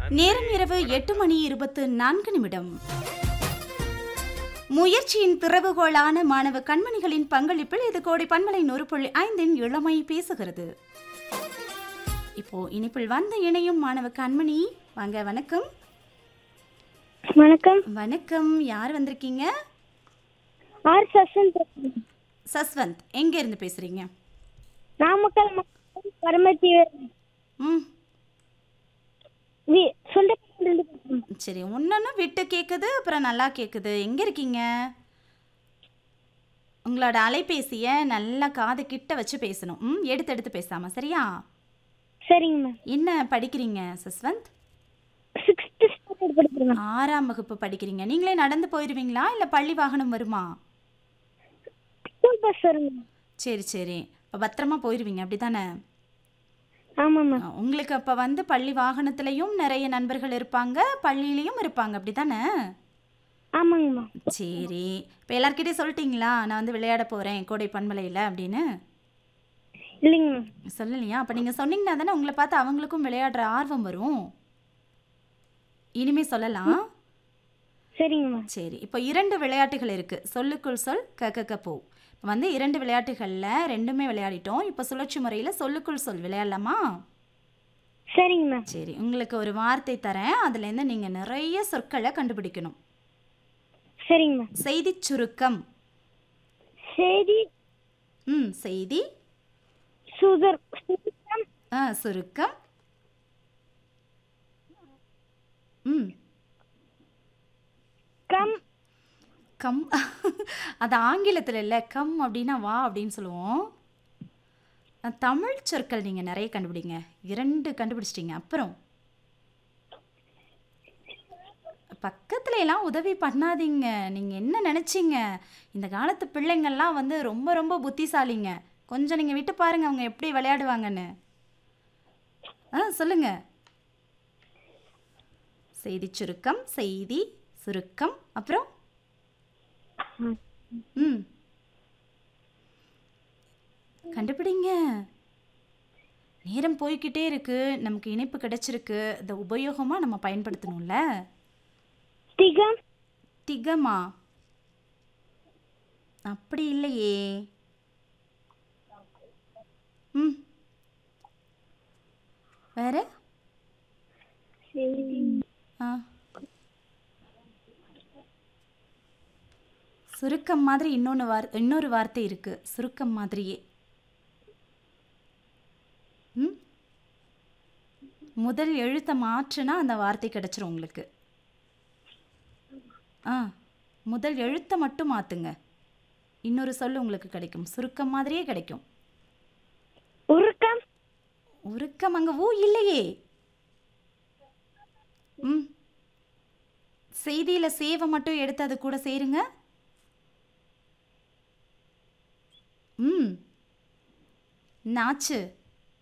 நேரம் இரவு எட்டு மணி இருபத்து நான்கு நிமிடம் முயற்சியின் திறவுகோளான மாணவ கண்மணிகளின் பங்களிப்பில் இது கோடி பண்பலை நூறு புள்ளி ஐந்தின் இளமை பேசுகிறது இப்போ இனிப்பில் வந்து இணையும் மாணவ கண்மணி வாங்க வணக்கம் வணக்கம் வணக்கம் யார் வந்திருக்கீங்க ஆர் சசன் பேசுறேன். சஸ்வந்த் எங்க இருந்து பேசுறீங்க நாமக்கல் மாவட்டம் பரமத்தி ம் சுண்டப்பட்டிலிருந்து பேசுறேன். சரி ஒன்னொன்னு விட்டு கேக்குது அப்புறம் நல்லா கேக்குது எங்க இருக்கீங்க உங்களோட அலைபேசியை நல்லா காது கிட்ட வச்சு பேசணும் ம் எடுத்து எடுத்து பேசாம சரியா சரிங்க மேம் என்ன படிக்கிறீங்க சஸ்வந்த் சிக்ஸ்த் ஸ்டாண்டர்ட் படிக்கிறேன் ஆறாம் வகுப்பு படிக்கிறீங்க நீங்களே நடந்து போயிடுவீங்களா இல்லை பள்ளி வாகனம் வருமா ஸ்கூல் பஸ் வருங்க சரி சரி இப்போ பத்திரமா போயிடுவீங்க அப்படிதானே ஆமாம் மேம் ஆ, உங்களுக்கு அப்போ வந்து பள்ளி வாகனத்துலேயும் நிறைய நண்பர்கள் இருப்பாங்க பள்ளியிலையும் இருப்பாங்க அப்படிதானே ஆமாங்க மேம் சரி இப்போ எல்லார்கிட்டயும் சொல்லிட்டீங்களா நான் வந்து விளையாட போகிறேன் கோடை பண்பலையில் அப்படின்னு இல்லைங்க மேம் சொல்லலையா அப்போ நீங்கள் சொன்னீங்கன்னா தானே உங்களை பார்த்து அவங்களுக்கும் விளையாடுற ஆர்வம் வரும் இனிமே சொல்லலாம் சரிங்க மேம் சரி இப்போ இரண்டு விளையாட்டுகள் இருக்குது சொல்லுக்குள் சொல் கக்க போ இப்போ வந்து இரண்டு விளையாட்டுகளில் ரெண்டுமே விளையாடிட்டோம் இப்போ சுழற்சி முறையில் சொல்லுக்குள் சொல் விளையாடலாமா சரிங்க மேம் சரி உங்களுக்கு ஒரு வார்த்தை தரேன் அதுலேருந்து நீங்கள் நிறைய சொற்களை கண்டுபிடிக்கணும் சரிங்க மேம் செய்திச் சுருக்கம் செய்தி ம் செய்தி சுதர் சுத்தம் ஆ சுருக்கம் ம் கம் கம் அது ஆங்கிலத்தில் இல்லை கம் அப்படின்னா வா அப்படின்னு சொல்லுவோம் அஹ், தமிழ் சொற்கள் நீங்கள் நிறைய கண்டுபிடிங்க இரண்டு கண்டுபிடிச்சிட்டீங்க அப்புறம் பக்கத்துல எல்லாம் உதவி பண்ணாதீங்க நீங்கள் என்ன நினச்சிங்க இந்த காலத்து பிள்ளைங்கள்லாம் வந்து ரொம்ப ரொம்ப புத்திசாலிங்க கொஞ்சம் நீங்கள் விட்டு பாருங்க அவங்க எப்படி விளையாடுவாங்கன்னு ஆ சொல்லுங்க செய்தி சுருக்கம் செய்தி சுருக்கம் அப்புறம் ம் கண்டுபிடிங்க நேரம் போய்க்கிட்டே இருக்கு நமக்கு இணைப்பு கிடைச்சிருக்கு இதை உபயோகமாக நம்ம பயன்படுத்தணும்ல திகம் திகமா அப்படி இல்லையே ம் வேற ஆ சுருக்கம் மாதிரி இன்னொன்று வார் இன்னொரு வார்த்தை இருக்கு சுருக்கம் மாதிரியே ம் முதல் எழுத்தை மாற்றுனா அந்த வார்த்தை கிடைச்சிரும் உங்களுக்கு ஆ முதல் எழுத்தை மட்டும் மாற்றுங்க இன்னொரு சொல் உங்களுக்கு கிடைக்கும் சுருக்கம் மாதிரியே கிடைக்கும் உருக்கம் உருக்கம் அங்கே ஊ இல்லையே ம் செய்தியில் சேவை மட்டும் எடுத்து அது கூட சேருங்க ம் நாச்சு